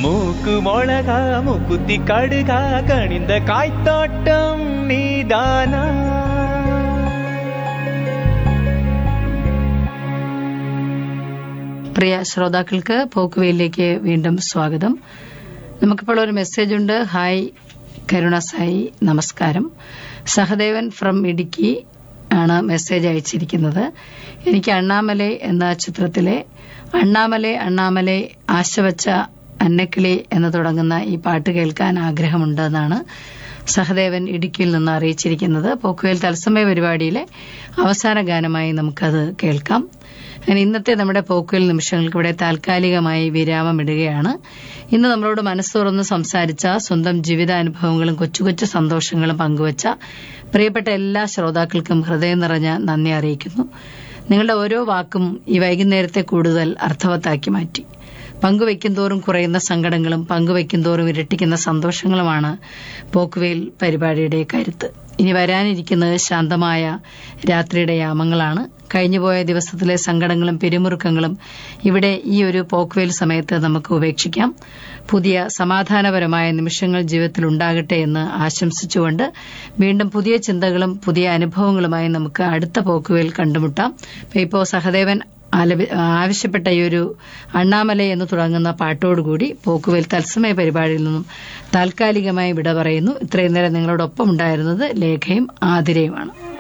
மூக்கு மொளகா மூக்குத்தி கடுகா கணிந்த காய்த்தாட்டம் நீதானா പ്രിയ ശ്രോതാക്കൾക്ക് പോക്കുവയിലേക്ക് വീണ്ടും സ്വാഗതം നമുക്കിപ്പോൾ ഒരു മെസ്സേജ് ഉണ്ട് ഹായ് കരുണ സായി നമസ്കാരം സഹദേവൻ ഫ്രം ഇടുക്കി ആണ് മെസ്സേജ് അയച്ചിരിക്കുന്നത് എനിക്ക് അണ്ണാമലൈ എന്ന ചിത്രത്തിലെ അണ്ണാമലൈ അണ്ണാമലൈ ആശവച്ച അന്നക്കിളി എന്ന് തുടങ്ങുന്ന ഈ പാട്ട് കേൾക്കാൻ ആഗ്രഹമുണ്ടെന്നാണ് സഹദേവൻ ഇടുക്കിയിൽ നിന്ന് അറിയിച്ചിരിക്കുന്നത് പോക്കുവേൽ തത്സമയ പരിപാടിയിലെ അവസാന ഗാനമായി നമുക്കത് കേൾക്കാം അങ്ങനെ ഇന്നത്തെ നമ്മുടെ പോക്കുവേൽ നിമിഷങ്ങൾക്ക് ഇവിടെ താൽക്കാലികമായി വിരാമമിടുകയാണ് ഇന്ന് നമ്മളോട് മനസ്സ് തുറന്ന് സംസാരിച്ച സ്വന്തം ജീവിതാനുഭവങ്ങളും കൊച്ചു കൊച്ചു സന്തോഷങ്ങളും പങ്കുവച്ച പ്രിയപ്പെട്ട എല്ലാ ശ്രോതാക്കൾക്കും ഹൃദയം നിറഞ്ഞ നന്ദി അറിയിക്കുന്നു നിങ്ങളുടെ ഓരോ വാക്കും ഈ വൈകുന്നേരത്തെ കൂടുതൽ അർത്ഥവത്താക്കി മാറ്റി പങ്കുവയ്ക്കും തോറും കുറയുന്ന സങ്കടങ്ങളും പങ്കുവയ്ക്കും തോറും ഇരട്ടിക്കുന്ന സന്തോഷങ്ങളുമാണ് പോക്കുവേൽ പരിപാടിയുടെ കരുത്ത് ഇനി വരാനിരിക്കുന്നത് ശാന്തമായ രാത്രിയുടെ യാമങ്ങളാണ് കഴിഞ്ഞുപോയ ദിവസത്തിലെ സങ്കടങ്ങളും പിരിമുറുക്കങ്ങളും ഇവിടെ ഈ ഒരു പോക്കുവേൽ സമയത്ത് നമുക്ക് ഉപേക്ഷിക്കാം പുതിയ സമാധാനപരമായ നിമിഷങ്ങൾ ജീവിതത്തിൽ ഉണ്ടാകട്ടെ എന്ന് ആശംസിച്ചുകൊണ്ട് വീണ്ടും പുതിയ ചിന്തകളും പുതിയ അനുഭവങ്ങളുമായി നമുക്ക് അടുത്ത പോക്കുവേൽ കണ്ടുമുട്ടാം ഇപ്പോൾ സഹദേവൻ ആലപി- ആവശ്യപ്പെട്ട ഈ ഒരു അണ്ണാമല എന്ന് തുടങ്ങുന്ന പാട്ടോടുകൂടി പോക്കുവേൽ തത്സമയ പരിപാടിയിൽ നിന്നും താൽക്കാലികമായി വിട പറയുന്നു ഇത്രയും നേരം നിങ്ങളോടൊപ്പം ഉണ്ടായിരുന്നത് ലേഖയും ആതിരയുമാണ്